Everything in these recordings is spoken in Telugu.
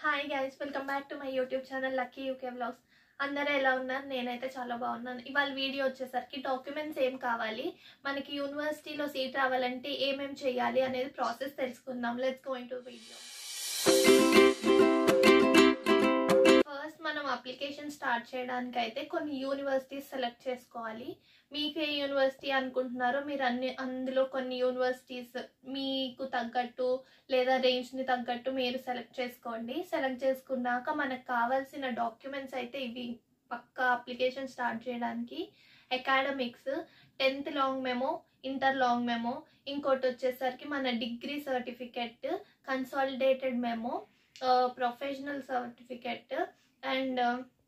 hi guys welcome back to my YouTube channel lucky UK vlogs అందరూ ఎలా ఉన్నారు నేనైతే చాలా బాగున్నాను ఇవాళ వీడియో వచ్చేసరికి డాక్యుమెంట్స్ ఏం కావాలి మనకి యూనివర్సిటీలో సీట్ రావాలంటే ఏమేం చేయాలి అనేది ప్రాసెస్ తెలుసుకుందాం let's going to video first మనం అప్లికేషన్ స్టార్ట్ చేయడానికి అయితే కొన్ని యూనివర్సిటీస్ సెలెక్ట్ చేసుకోవాలి మీకు ఏ యూనివర్సిటీ అనుకుంటున్నారో మీరు అన్ని అందులో కొన్ని యూనివర్సిటీస్ మీకు తగ్గట్టు లేదా రేంజ్ని తగ్గట్టు మీరు సెలెక్ట్ చేసుకోండి సెలెక్ట్ చేసుకున్నాక మనకు కావాల్సిన డాక్యుమెంట్స్ అయితే ఇవి పక్కా అప్లికేషన్ స్టార్ట్ చేయడానికి academics tenth long memo inter long memo ఇంకోటి వచ్చేసరికి మన degree certificate consolidated memo professional certificate and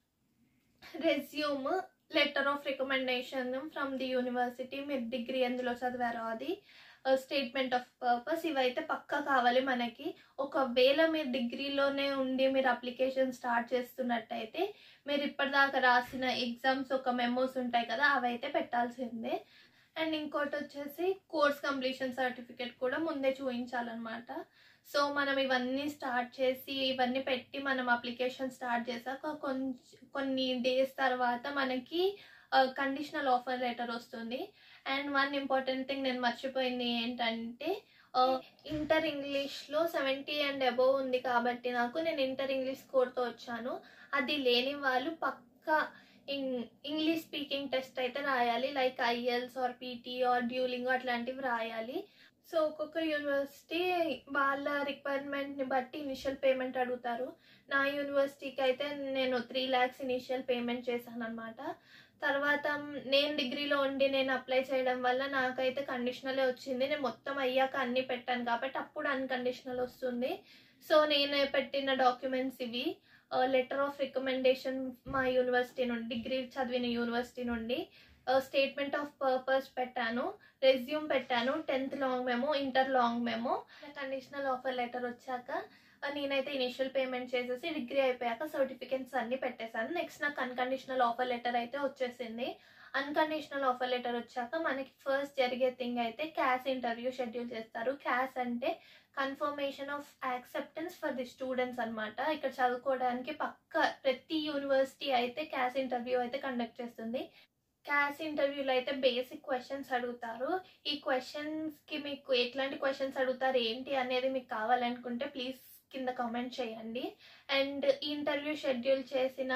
resume letter of recommendation from the university మీరు డిగ్రీ ఎందులో చదివారో అది స్టేట్మెంట్ ఆఫ్ పర్పస్ ఇవైతే పక్కా కావాలి మనకి ఒకవేళ మీరు డిగ్రీలోనే ఉండి మీరు అప్లికేషన్ స్టార్ట్ చేస్తున్నట్టయితే మీరు ఇప్పటిదాకా రాసిన ఎగ్జామ్స్ ఒక మెమోస్ ఉంటాయి కదా అవైతే పెట్టాల్సిందే అండ్ ఇంకోటి వచ్చేసి కోర్స్ కంప్లీషన్ సర్టిఫికేట్ కూడా ముందే చూపించాలన్నమాట సో మనం ఇవన్నీ స్టార్ట్ చేసి ఇవన్నీ పెట్టి మనం అప్లికేషన్ స్టార్ట్ చేసాక కొంచెం కొన్ని డేస్ తర్వాత మనకి కండిషనల్ ఆఫర్ లెటర్ వస్తుంది అండ్ వన్ ఇంపార్టెంట్ థింగ్ నేను మర్చిపోయింది ఏంటంటే ఇంటర్ ఇంగ్లీష్లో సెవెంటీ అండ్ అబోవ్ ఉంది కాబట్టి నాకు నేను ఇంటర్ ఇంగ్లీష్ స్కోర్తో వచ్చాను అది లేని వాళ్ళు పక్కా ఇంగ్లీష్ స్పీకింగ్ టెస్ట్ అయితే రాయాలి like IELTS or PT or Duolingo అట్లాంటివి రాయాలి సో ఒక్కొక్క యూనివర్సిటీ వాళ్ళ రిక్వైర్మెంట్ని బట్టి ఇనిషియల్ పేమెంట్ అడుగుతారు నా యూనివర్సిటీకి అయితే నేను త్రీ ల్యాక్స్ ఇనిషియల్ పేమెంట్ చేశాను అనమాట తర్వాత నేను డిగ్రీలో ఉండి నేను అప్లై చేయడం వల్ల నాకైతే కండిషనలే వచ్చింది నేను మొత్తం అయ్యాక అన్నీ పెట్టాను కాబట్టి అప్పుడు అన్కండిషనల్ వస్తుంది సో నేను పెట్టిన డాక్యుమెంట్స్ ఇవి లెటర్ ఆఫ్ రికమెండేషన్ మా యూనివర్సిటీ నుండి డిగ్రీ చదివిన యూనివర్సిటీ నుండి స్టేట్మెంట్ ఆఫ్ పర్పస్ పెట్టాను రెజ్యూమ్ పెట్టాను tenth long memo inter long memo conditional offer letter వచ్చాక నేనైతే ఇనిషియల్ పేమెంట్ చేసేసి డిగ్రీ అయిపోయాక సర్టిఫికెట్స్ అన్ని పెట్టేశాను నెక్స్ట్ నాకు అన్కండిషనల్ ఆఫర్ లెటర్ అయితే వచ్చేసింది అన్కండిషనల్ ఆఫర్ లెటర్ వచ్చాక మనకి ఫస్ట్ జరిగే థింగ్ అయితే క్యాస్ ఇంటర్వ్యూ షెడ్యూల్ చేస్తారు క్యాస్ అంటే confirmation of acceptance for the students అనమాట ఇక్కడ చదువుకోవడానికి పక్క ప్రతి యూనివర్సిటీ అయితే క్యాస్ ఇంటర్వ్యూ అయితే కండక్ట్ చేస్తుంది క్యాస్ ఇంటర్వ్యూలో అయితే బేసిక్ క్వశ్చన్స్ అడుగుతారు ఈ క్వశ్చన్స్కి మీకు ఎట్లాంటి క్వశ్చన్స్ అడుగుతారు ఏంటి అనేది మీకు కావాలనుకుంటే ప్లీజ్ కింద కామెంట్ చేయండి అండ్ ఈ ఇంటర్వ్యూ షెడ్యూల్ చేసిన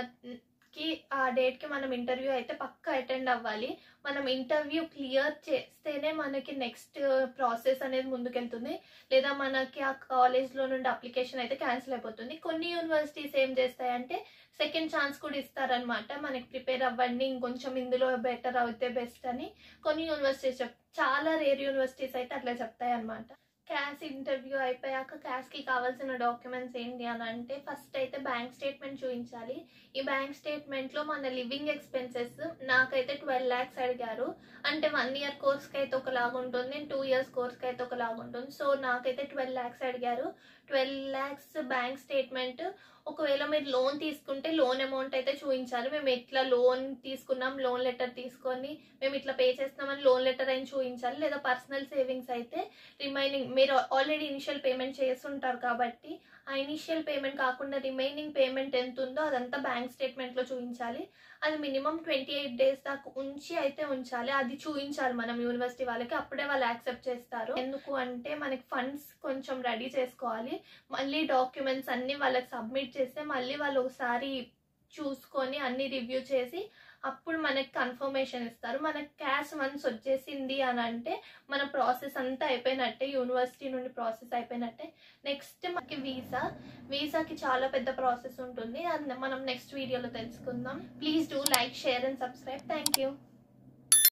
కి ఆ డేట్కి మనం ఇంటర్వ్యూ అయితే పక్కా అటెండ్ అవ్వాలి మనం ఇంటర్వ్యూ క్లియర్ చేస్తేనే మనకి నెక్స్ట్ ప్రాసెస్ అనేది ముందుకెళ్తుంది లేదా మనకి ఆ కాలేజ్లో నుండి అప్లికేషన్ అయితే క్యాన్సిల్ అయిపోతుంది కొన్ని యూనివర్సిటీస్ ఏం చేస్తాయంటే సెకండ్ ఛాన్స్ కూడా ఇస్తారనమాట మనకి ప్రిపేర్ అవ్వండి ఇంకొంచెం ఇందులో బెటర్ అవుతే బెస్ట్ అని కొన్ని యూనివర్సిటీస్ చెప్ చాలా రేర్ యూనివర్సిటీస్ అయితే అట్లా చెప్తాయి అనమాట క్యాష్ ఇంటర్వ్యూ అయిపోయాక క్యాష్కి కావాల్సిన డాక్యుమెంట్స్ ఏంటి అని అంటే ఫస్ట్ అయితే బ్యాంక్ స్టేట్మెంట్ చూపించాలి ఈ బ్యాంక్ స్టేట్మెంట్లో మన లివింగ్ ఎక్స్పెన్సెస్ నాకైతే ట్వెల్వ్ ల్యాక్స్ అడిగారు అంటే వన్ ఇయర్ కోర్స్కి అయితే ఒకలాగా ఉంటుంది టూ ఇయర్స్ కోర్స్కి అయితే ఒకలాగా ఉంటుంది సో నాకైతే ట్వెల్వ్ ల్యాక్స్ అడిగారు ట్వెల్వ్ ల్యాక్స్ బ్యాంక్ స్టేట్మెంట్ ఒకవేళ మీరు లోన్ తీసుకుంటే లోన్ అమౌంట్ అయితే చూపించాలి మేము ఎట్లా లోన్ తీసుకున్నాం లోన్ లెటర్ తీసుకొని మేము ఇట్లా పే చేస్తున్నామని లోన్ లెటర్ అయినా చూపించాలి లేదా పర్సనల్ సేవింగ్స్ అయితే రిమైనింగ్ మీరు ఆల్రెడీ ఇనిషియల్ పేమెంట్ చేస్తుంటారు కాబట్టి ఆ ఇనిషియల్ పేమెంట్ కాకుండా రిమైనింగ్ పేమెంట్ ఎంత ఉందో అదంతా బ్యాంక్ స్టేట్మెంట్లో చూపించాలి అది మినిమం ట్వంటీ ఎయిట్ డేస్ దాకా ఉంచి అయితే ఉంచాలి అది చూపించాలి మనం యూనివర్సిటీ వాళ్ళకి అప్పుడే వాళ్ళు యాక్సెప్ట్ చేస్తారు ఎందుకు అంటే మనకి ఫండ్స్ కొంచెం రెడీ చేసుకోవాలి మళ్ళీ డాక్యుమెంట్స్ అన్నీ వాళ్ళకి సబ్మిట్ చేస్తే మళ్ళీ వాళ్ళు ఒకసారి చూసుకొని అన్ని రివ్యూ చేసి అప్పుడు మనకి కన్ఫర్మేషన్ ఇస్తారు మనకి క్యాష్ వన్స్ వచ్చేసింది అని అంటే మన ప్రాసెస్ అంతా అయిపోయినట్టే యూనివర్సిటీ నుండి ప్రాసెస్ అయిపోయినట్టే నెక్స్ట్ మనకి వీసా వీసాకి చాలా పెద్ద ప్రాసెస్ ఉంటుంది అది మనం నెక్స్ట్ వీడియోలో తెలుసుకుందాం please do like share and subscribe thank you